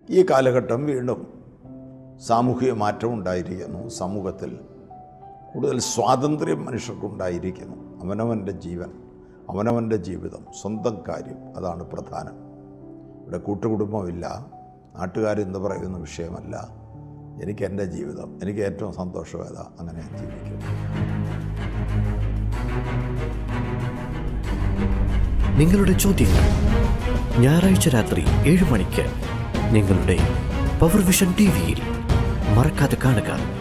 ഈ കാലഘട്ടം വീണ്ടും സാമൂഹിക മാറ്റം ഉണ്ടായിരിക്കുന്നു സമൂഹത്തിൽ കൂടുതൽ സ്വാതന്ത്ര്യം മനുഷ്യർക്കുണ്ടായിരിക്കുന്നു അവനവൻ്റെ ജീവൻ അവനവൻ്റെ ജീവിതം സ്വന്തം കാര്യം അതാണ് പ്രധാനം ഇവിടെ കൂട്ടുകുടുംബമില്ല നാട്ടുകാരെന്ത് പറയുന്ന വിഷയമല്ല എനിക്ക് എൻ്റെ ജീവിതം എനിക്ക് ഏറ്റവും സന്തോഷവേദ അങ്ങനെ ഞാൻ ജീവിക്കും നിങ്ങളുടെ ചോദ്യങ്ങൾ ഞായറാഴ്ച രാത്രി ഏഴ് മണിക്ക് നിങ്ങളുടെ പവർ വിഷൻ ടി വിയിൽ മറക്കാതെ കാണുക